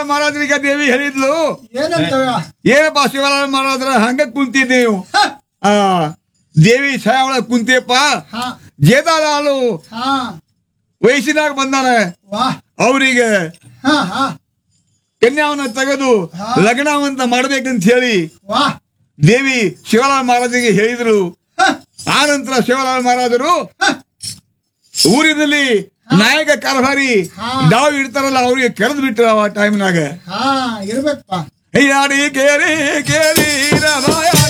ಮಹಾರಾಜರಿಗೆ ದೇವಿ ಹೇಳಿದ್ಲು ಏನಂತವ ಏನಪ್ಪ ಶಿವಲಾಲ್ ಮಹಾರಾಜರ ಹಂಗ ಕುಂತಿದ್ದೆ ನೀವು ಹ, ಆ ದೇವಿ ಛಾಯ ಒಳಗ ಕುಂತಿಯಪ್ಪ ಹಾ ಜೇದಾಲಾಲು ಹಾ ವಯಸ್ಸಿನಾಗ ಬಂದಾನ ವಾ ಅವರಿಗೆ ಹಾ ಹಾ ಕನ್ಯಾವನ್ನ ತೆಗೆದು ಹಾ. ಲಗ್ನವಂತ ಮಾಡ್ಬೇಕಂತ ಹೇಳಿ ವಾ ದೇವಿ ಶಿವಲಾಲ್ ಮಹಾರಾಜರಿಗೆ ಹೇಳಿದ್ರು ಹ, ಆ ನಂತರ ಶಿವಲಾಲ್ ಮಹಾರಾಜರು ಹ, ಊರಿನಲ್ಲಿ ನಾಯಕ ಕಾರ್ಭಾರಿ ಹಾ. ಡಾವ್ ಇಡ್ತಾರಲ್ಲ ಅವ್ರಿಗೆ ಕೆರೆದು ಬಿಟ್ರು ಆ ಟೈಮ್ನಾಗ ಹಾ ಇರ್ಬೇಕಪ್ಪ ಯಾಡಿ ಕೇಳಿ ಕೇಳಿ ರಮಾಯ